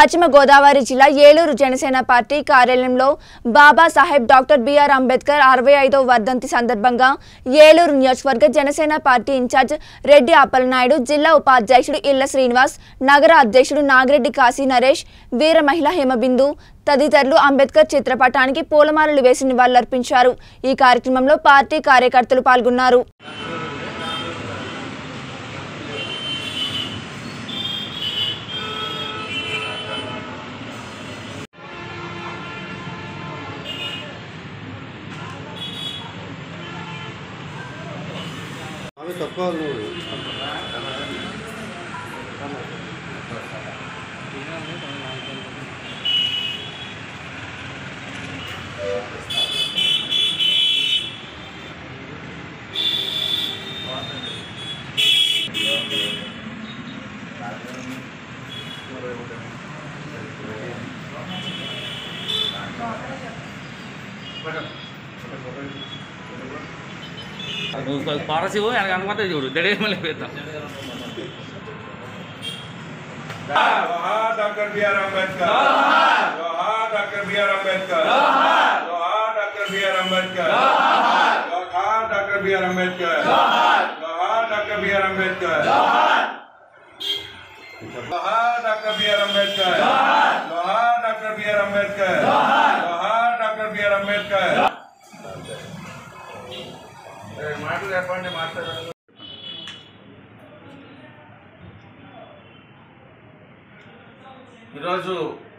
పశ్చిమ గోదావరి జిల్లా ఏలూరు జనసేన పార్టీ కార్యాలయంలో బాబా సాహెబ్ డాక్టర్ బిఆర్ అంబేద్కర్ అరవై ఐదవ వర్ధంతి సందర్భంగా ఏలూరు నియోజకవర్గ జనసేన పార్టీ ఇన్ఛార్జ్ రెడ్డి అప్పలనాయుడు జిల్లా ఉపాధ్యక్షుడు ఇళ్ల శ్రీనివాస్ నగర అధ్యక్షుడు నాగిరెడ్డి కాశీ నరేష్ వీర మహిళ హేమబిందు తదితరులు అంబేద్కర్ చిత్రపటానికి పూలమాలలు వేసి నివాళులర్పించారు ఈ కార్యక్రమంలో పార్టీ కార్యకర్తలు పాల్గొన్నారు అవి తక్కువ నువ్వు నువ్వు పారసివు వెనక అనుకుంటే చూడు దడే మళ్ళీ పెద్దాం जोहार डॉक्टर बी आर अम्बेडकर जोहार डॉक्टर बी आर अम्बेडकर जोहार डॉक्टर बी आर अम्बेडकर जोहार डॉक्टर बी आर अम्बेडकर जोहार डॉक्टर बी आर अम्बेडकर जोहार डॉक्टर बी आर अम्बेडकर जोहार डॉक्टर बी आर अम्बेडकर जोहार डॉक्टर बी आर अम्बेडकर మాటలు చెప్పండి మాట్లాడండి ఈరోజు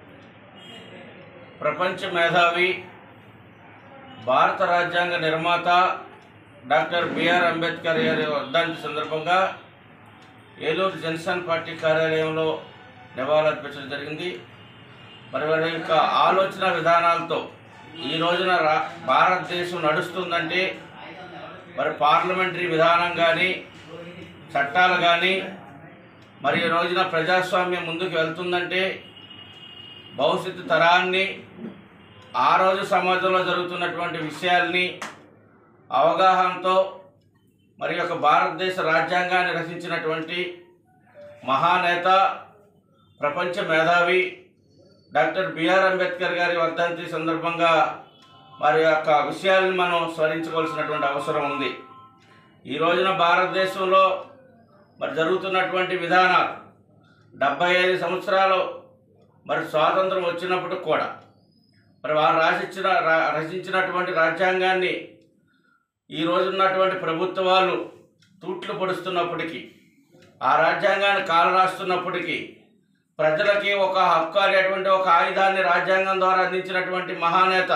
ప్రపంచ మేధావి భారత రాజ్యాంగ నిర్మాత డాక్టర్ బిఆర్ అంబేద్కర్ గారి వర్ధంతి సందర్భంగా ఏలూరు జనసేన పార్టీ కార్యాలయంలో నివాళులర్పించడం జరిగింది మరి వారి యొక్క ఆలోచన విధానాలతో ఈ రోజున రా భారతదేశం నడుస్తుందంటే మరి పార్లమెంటరీ విధానం కానీ చట్టాలు కానీ మరి ఈ రోజున ప్రజాస్వామ్యం ముందుకు వెళ్తుందంటే భవిష్యత్తు తరాన్ని ఆ రోజు సమాజంలో జరుగుతున్నటువంటి విషయాల్ని అవగాహనతో మరి యొక్క భారతదేశ రాజ్యాంగాన్ని రచించినటువంటి మహానేత ప్రపంచ మేధావి డాక్టర్ బిఆర్ అంబేద్కర్ గారి వర్ధంతి సందర్భంగా వారి యొక్క విషయాలను మనం స్మరించుకోవాల్సినటువంటి అవసరం ఉంది ఈ రోజున భారతదేశంలో మరి జరుగుతున్నటువంటి విధానాలు డెబ్బై ఐదు సంవత్సరాలు మరి స్వాతంత్రం వచ్చినప్పుడు కూడా మరి వారు రాసిచ్చిన రా- రచించినటువంటి రాజ్యాంగాన్ని ఈ రోజు ఉన్నటువంటి ప్రభుత్వాలు తూట్లు పొడుస్తున్నప్పటికీ ఆ రాజ్యాంగాన్ని కాలు రాస్తున్నప్పటికీ ప్రజలకి ఒక హక్కు అనేటువంటి ఒక ఆయుధాన్ని రాజ్యాంగం ద్వారా అందించినటువంటి మహానేత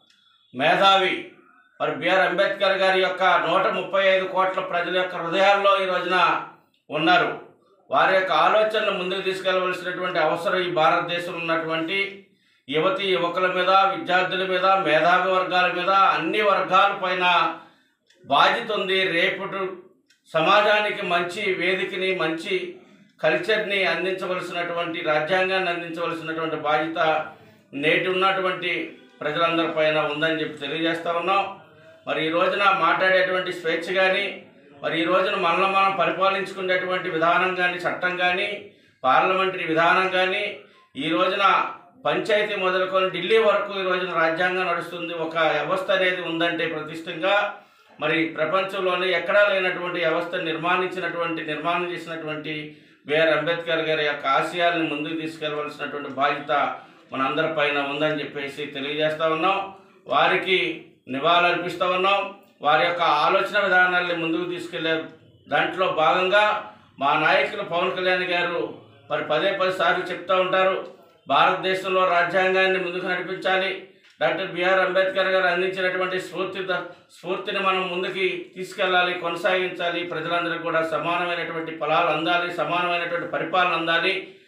మేధావి మరి బిఆర్ అంబేద్కర్ గారి యొక్క నూట ముప్పై ఐదు కోట్ల ప్రజల యొక్క హృదయాల్లో ఈ రోజున ఉన్నారు వారి యొక్క ఆలోచనలు ముందుకు తీసుకెళ్లవలసినటువంటి అవసరం ఈ భారతదేశంలో ఉన్నటువంటి యువతి యువకుల మీద విద్యార్థుల మీద మేధావి వర్గాల మీద అన్ని వర్గాల పైన బాధ్యత ఉంది రేపటి సమాజానికి మంచి వేదికని మంచి కల్చర్ని అందించవలసినటువంటి రాజ్యాంగాన్ని అందించవలసినటువంటి బాధ్యత నేటి ఉన్నటువంటి ప్రజలందరిపైన ఉందని చెప్పి తెలియజేస్తా ఉన్నాం మరి ఈ రోజున మాట్లాడేటువంటి స్వేచ్ఛ కానీ మరి ఈ రోజున మనల్ని మనం పరిపాలించుకునేటువంటి విధానం కానీ చట్టం కానీ పార్లమెంటరీ విధానం కానీ ఈ రోజున పంచాయతీ మొదలుకొని ఢిల్లీ వరకు ఈ రోజున రాజ్యాంగం నడుస్తుంది ఒక వ్యవస్థ అనేది ఉందంటే ప్రతిష్టంగా మరి ప్రపంచంలోనే ఎక్కడా లేనటువంటి వ్యవస్థ నిర్మాణించినటువంటి నిర్మాణం చేసినటువంటి బిఆర్ అంబేద్కర్ గారి యొక్క ఆశయాలను ముందుకు తీసుకెళ్లవలసినటువంటి బాధ్యత మనందరి పైన ఉందని చెప్పేసి తెలియజేస్తా ఉన్నాం వారికి నివాళులర్పిస్తూ ఉన్నాం వారి యొక్క ఆలోచన విధానాల్ని ముందుకు తీసుకెళ్లే దాంట్లో భాగంగా మా నాయకులు పవన్ కళ్యాణ్ గారు మరి పదే పది సార్లు చెప్తూ ఉంటారు భారతదేశంలో రాజ్యాంగాన్ని ముందుకు నడిపించాలి డాక్టర్ బిఆర్ అంబేద్కర్ గారు అందించినటువంటి స్ఫూర్తి స్ఫూర్తిని మనం ముందుకి తీసుకెళ్ళాలి కొనసాగించాలి ప్రజలందరికీ కూడా సమానమైనటువంటి ఫలాలు అందాలి సమానమైనటువంటి పరిపాలన అందాలి